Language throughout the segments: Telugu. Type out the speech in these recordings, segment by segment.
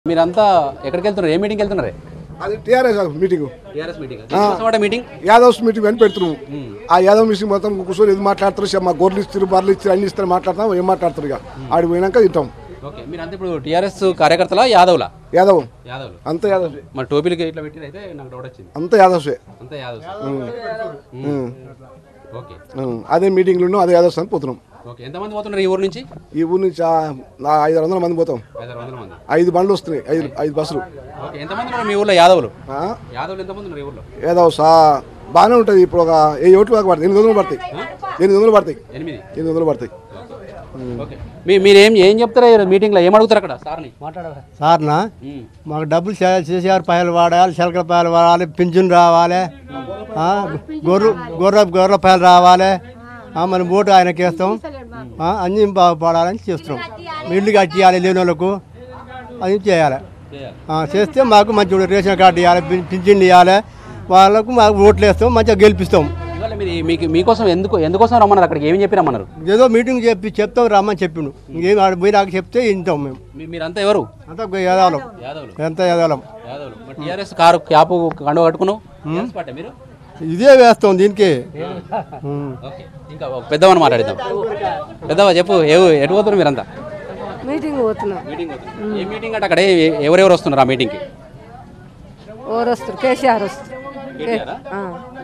మీరంతా ఎక్కడికి వెళ్తున్నారు ఏ మీటింగ్కి వెళ్తున్నారే అది TRS meeting TRS meeting meeting Yadavs meeting అని పెడుతున్నాం ఆ యాదవ్ మీటింగ్ మొత్తం కూర్చొని ఏది మాట్లాడతారు చెప్ప మా గొర్రెలు ఇస్తారు బర్రెలు ఇస్తారు అన్ని ఇస్తారు మాట్లాడతాం ఏం మాట్లాడతారు ఇక ఆడికి పోయినాక తింటాం ఓకే మీరంతా ఇప్పుడు టీఆర్ఎస్ కార్యకర్తలా యాదవ్లా యాదవ్ యాదవ్లు అంత యాదవ్ మరి టోపీలకి ఇట్లా పెట్టి అయితే నాకు డౌట్ వచ్చింది అంత యాదవ్సే అంతా యాదవ్ ఉం. ఓకే ఉం. అదే మీటింగ్లు ఉన్నాం అదే యాదవ్స్ అని పోతున్నాం ఓకే ఎంతమంది పోతున్నారు ఈ ఊరు నుంచి ఈ ఊరి నుంచి ఆ- నా ఐదు వందల మంది పోతాం ఐదారు వందల మంది ఐదు బండ్లు వస్తున్నాయి ఐదు ఐదు బస్సులు ఓకే ఎంతమంది ఉన్నారు మీ ఊర్లో యాదవులు ఆ? యాదవులు ఎంతమంది ఉన్నారు ఈ ఊర్లో యాదవ్స్ ఆ, బాగానే ఉంటుంది ఇప్పుడు ఒక ఏ ఓట్లు దాకా పడతాయి ఎనిమిది వందలు పడతాయి ఎనిమిది వందలు పడతాయి ఎనిమిది ఎనిమిది వందలు పడతాయి ఓకే మీ మీరు ఏం ఏం చెప్తారా ఈ మీటింగ్లో ఏం అడుగుతారు అక్కడ సార్ని సార్నా ఉమ్. మాకు డబ్బులు చే- చేసేవారు పాయలు వాడాలి చిలకల పాయలు వాడాలి పింఛన్ రావాలి ఆ, గొర్రె గొర్రె గొర్రెల పాయలు రావాలి ఆ, మన ఓటు ఆయనకి వేస్తాం ఆ, అన్నీ బాగుపడాలని చేస్తున్నాం ఇల్లు కట్టియాలి లేని వాళ్ళకు అది చేయాలి చేయాలి. ఆ, చేస్తే మాకు మంచి రేషన్ కార్డు ఇవ్వాలి పి- పింఛన్లు ఇవ్వాలి వాళ్ళకు మాకు ఓట్లు వేస్తాం మంచిగా గెలిపిస్తాం ఇవాళ మీరు మీకు మీకోసం ఎందుకు ఎందుకోసం రమ్మన్నారు అక్కడికి ఏమి చెప్పి రమ్మన్నారు ఏదో మీటింగ్ చెప్పి చెప్తాం రమ్మని చెప్పిండు ఏం ఆడ పోయి నాకు చెప్తే వింటాం మేము మీ- మీరంతా ఎవరు అంతా యదాలం యాదవులు ఎంత యదాలం యాదవులు మరి టీఆర్ఎస్ కారు క్యాపు కండువ కట్టుకున్నావు టీఆర్ఎస్ పార్టీ మీరు ఇదే వేస్తాం దీనికి ఉం. ఓకే ఇంకా ఒక పెద్దవాడిని మాట్లాడిద్దాం పెద్దవా చెప్పు ఏ ఎటు పోతున్నారు మీరంతా మీటింగ్ పోతున్నాం మీటింగ్ పోతున్నారు. ఏ మీటింగ్ అంటే అక్కడ ఏ- ఎవరెవరు వస్తున్నారు ఆ మీటింగ్కి ఓరు వస్తారు కేసీఆర్ వస్తారు కేటీఆరా? ఆ.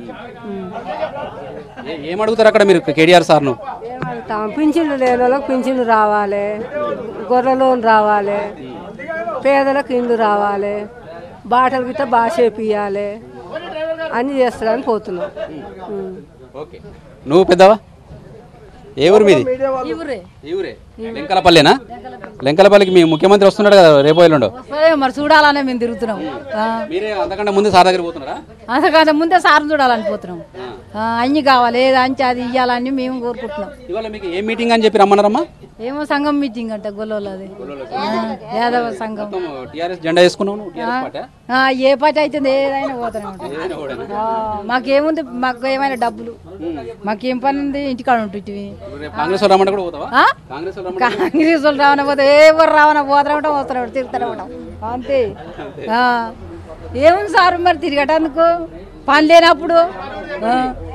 ఏ- ఏం అడుగుతారు అక్కడ మీరు కేటీఆర్ సార్ను ఏమడుగుతాం పింఛన్లు లేని వాళ్ళకి పింఛన్లు రావాలి గొర్రె లోన్ రావాలి పేదలకు ఇండ్లు రావాలి బాటలు గిట్ట బాగా చేపియాలి అన్నీ చేస్తాడని పోతున్నాం ఉం. ఓకే నువ్వు పెద్దవా ఏ ఊరు మీది ఈ ఊరే లెంకలపల్లినా లెంకలపల్లికి మీ ముఖ్యమంత్రి వస్తున్నాడు కదా రేపు ఎల్లుండో వస్తే మరి చూడాలనే మేము తిరుగుతున్నాం ఆ, మీరే అంతకంటే ముందు సార్ దగ్గర పోతున్నారా అంతకంటే ముందే సార్ని చూడాలని పోతున్నాం ఆ, అన్ని కావాలి ఏది అంచి అది ఇవ్వాలని మేము కోరుకుంటున్నాం ఇవాళ మీకు ఏ మీటింగ్ అని చెప్పి రమ్మన్నారమ్మా ఏమో సంఘం మీటింగ్ అంట గొల్లది యాదవ సంఘం మొత్తం టీఆర్ఎస్ జెండా వేసుకున్నావు నువ్వు టీఆర్ఎస్ పార్టీ ఆ, ఏ పార్టీ అయితే ఏదైనా పోతూనే ఉంటాం ఆ, మాకేముంది మాకు ఏమైనా డబ్బులు మాకేం పని ఉంది ఇంటికాడ ఉంటుంటివి రేపు కాంగ్రెస్ వాళ్ళు రమ్మంటే కూడా పోతావా ఆ? కాంగ్రెస్ వాళ్ళు రమ్మంటే కాంగ్రెస్ వాళ్ళు రావన పోతే ఎవరు రావన పోతూనే ఉంటాం వస్తూనే ఉంటాం తిరుగుతూనే ఉంటాం అంతే ఆ. ఏముంది సార్ మరి తిరగటానికి పని లేనప్పుడు ఆ.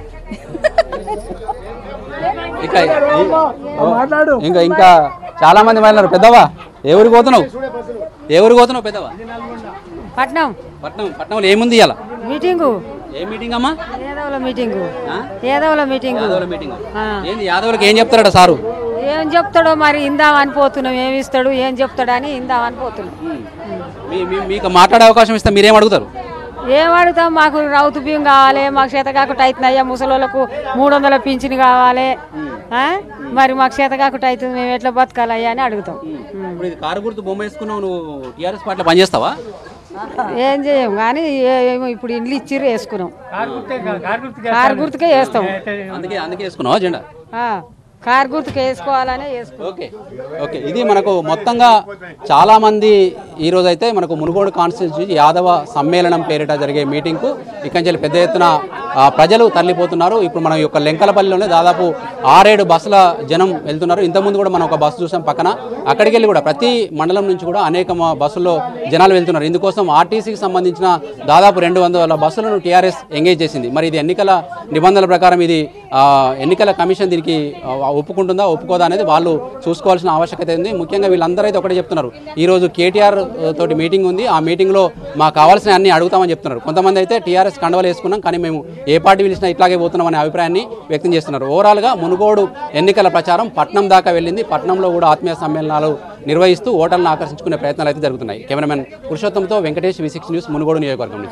ఇంకా ఇంకా ఇంకా చాలా మంది మహిళలు పెద్దవా ఏ ఊరికి పోతున్నావు ఏ ఊరికి పోతున్నావు పెద్దవా పట్నం పట్నం పట్నంలో ఏముంది ఇవాళ మీటింగు ఏ మీటింగ్ అమ్మా ఏదవుల మీటింగు ఆ? ఏదవుల మీటింగు యాదవుల మీటింగ్ ఏంది యాదవులకు ఏం చెప్తారట సారు ఏం చెప్తాడో మరి ఇందామని పోతున్నాం ఏమి ఇస్తాడు ఏం చెప్తాడు అని ఇందామని పోతున్నాం మీ- మీ- మీకు మాట్లాడే అవకాశం ఇస్తే మీరేం అడుగుతారు ఏం అడుగుతాం మాకు రౌతు బియ్యం కావాలి మాకు చేత కాకుండా అవుతున్నాయ్యా ముసలోళ్ళకు మూడు వందల పింఛన్ కావాలి ఆ? మరి మాకు చేత కాకుండా అవుతుంది మేము ఎట్లా బతకాలయ్యా అని అడుగుతాం ఇప్పుడు ఇది కారు గుర్తు బొమ్మ వేసుకున్నావు నువ్వు టీఆర్ఎస్ పార్టీలో పనిచేస్తావా ఏం చేయం కానీ ఏ- ఏమో ఇప్పుడు ఇండ్లు ఇచ్చిర్రు వేసుకున్నాం కారు గుర్తుకే వేస్తాం అందుకే అందుకే వేసుకున్నావా జెండా ఆ, కారు గుర్తుకే వేసుకోవాలనే వేసుకున్నాం ఓకే ఓకే ఇది మనకు మొత్తంగా చాలా మంది ఈ రోజు అయితే మనకు మునుగోడు కాన్స్టిట్యూన్సీ యాదవ సమ్మేళనం పేరిట జరిగే మీటింగ్కు ఇక్కడి నుంచి పెద్ద ఎత్తున ఆ, ప్రజలు తరలిపోతున్నారు ఇప్పుడు మనం ఈ యొక్క లెంకలపల్లిలోనే దాదాపు ఆరేడు బస్సుల జనం వెళ్తున్నారు ఇంతకుముందు కూడా మనం ఒక బస్సు చూసాం పక్కన అక్కడికి వెళ్ళి కూడా ప్రతి మండలం నుంచి కూడా అనేక మ- బస్సుల్లో జనాలు వెళ్తున్నారు ఇందుకోసం ఆర్టీసీకి సంబంధించిన దాదాపు రెండు వందల బస్సులను టీఆర్ఎస్ ఎంగేజ్ చేసింది మరి ఇది ఎన్నికల నిబంధనల ప్రకారం ఇది ఆ, ఎన్నికల కమిషన్ దీనికి ఆ, ఒప్పుకుంటుందా ఒప్పుకోదా అనేది వాళ్ళు చూసుకోవాల్సిన ఆవశ్యకత ఉంది ముఖ్యంగా వీళ్ళందరూ అయితే ఒకటే చెప్తున్నారు ఈ రోజు కేటీఆర్ తోటి మీటింగ్ ఉంది ఆ మీటింగ్లో మాకు కావాల్సిన అన్ని అడుగుతామని చెప్తున్నారు కొంతమంది అయితే టీఆర్ఎస్ కండవలు వేసుకున్నాం కానీ మేము ఏ పార్టీ పిలిచినా ఇట్లాగే పోతున్నాం అనే అభిప్రాయాన్ని వ్యక్తం చేస్తున్నారు ఓవరాల్గా మునుగోడు ఎన్నికల ప్రచారం పట్నం దాకా వెళ్ళింది పట్నంలో కూడా ఆత్మీయ సమ్మేళనాలు నిర్వహిస్తూ ఓటర్లను ఆకర్షించుకునే ప్రయత్నాలు అయితే జరుగుతున్నాయి కెమెరామెన్ పురుషోత్తంతో Venkatesh V six news Munugode నియోజకవర్గం నుంచి